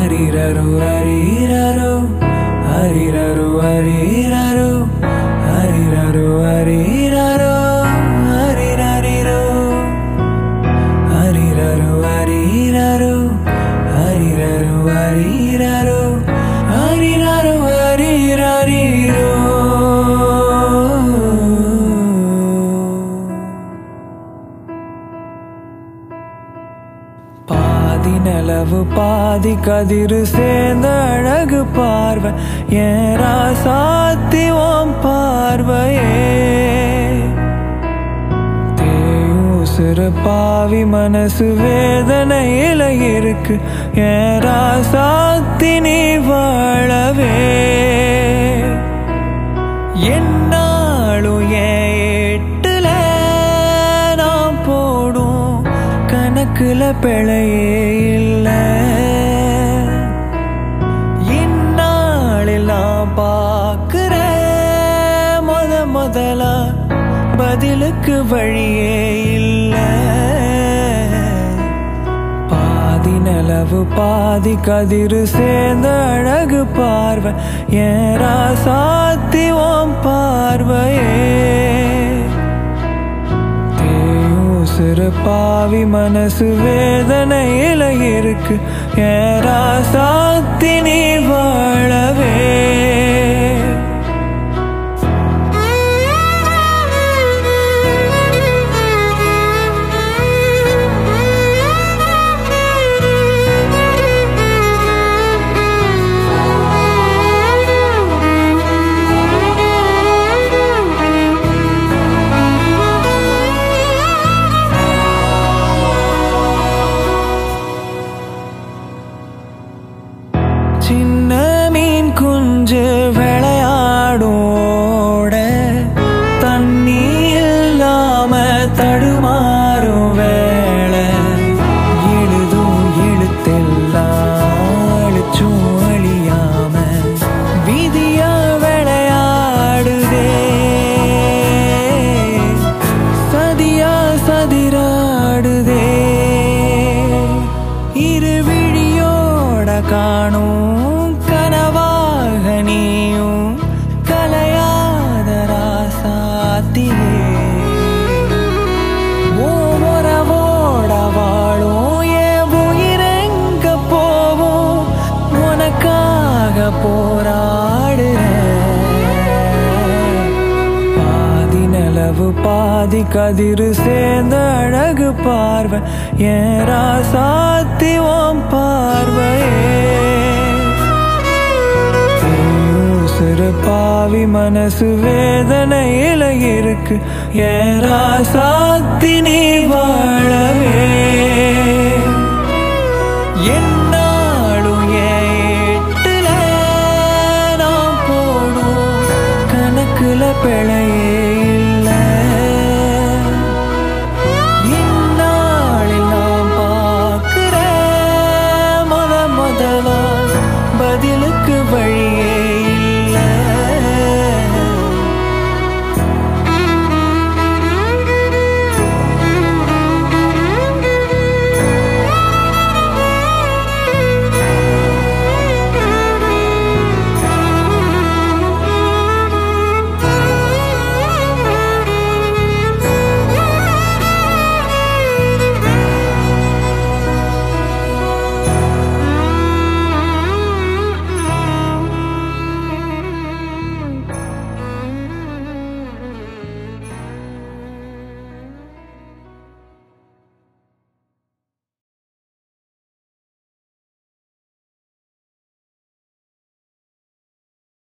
ஹரிரரு ஹரிரரு ஹரிரரு ஹரிரரு ஹரிரரு ஹரிரரு ஹரிரரிரு ஹரிரரு ஹரிரரு ஹரிரரு ஹரிரரு ஹரிரரு ஹரிரரிரு பாதி நிலவு பாதி கதிரு சேர்ந்த அழகு பார்வை ஏரா சாத்தி ஓம் பார்வையே தேயும் சிறு பாவி மனசு வேதனையில இருக்கு ஏரா சாத்தி நீ வாழவே என்னாலும் என் எட்டுல நான் போடும் கணக்குல பிழையே இல்ல இந்நாளில் நான் பார்க்கிற முத முதலா பதிலுக்கு வழியே இல்ல பாதி நிலவு பாதி கதிரு சேர்ந்த அழகு பார்வை ஏரா சாத்தி ஓம் பார்வையே தேயும் சிறு பாவி மனசு வேதனையில இருக்கு ஏரா சாத்தி நீ வாழவே சின்ன மீன் குஞ்சு விளையாடோட தண்ணி இல்லாம தடுமாறும் வேளை எழுதும் எழுத்தெல்லாம் அழிச்சும் அழியாம விதியா விளையாடுதே சதியா சதிராடுதே இரு விழியோட காணும் கனவாக நீயும் கலையாத ராசாத்தியே ஓரவோட வாழும் என் உயிரெங்க போவோம் உனக்காக போராடுறேன் பாதி நிலவு பாதி கதிரு சேர்ந்த அழகு பார்வை ஏரா சாத்தி ஓம் பார்வையே தேயும் சிறு பாவி மனசு வேதனையில இருக்கு ஏரா சாத்தி நீ வாழவே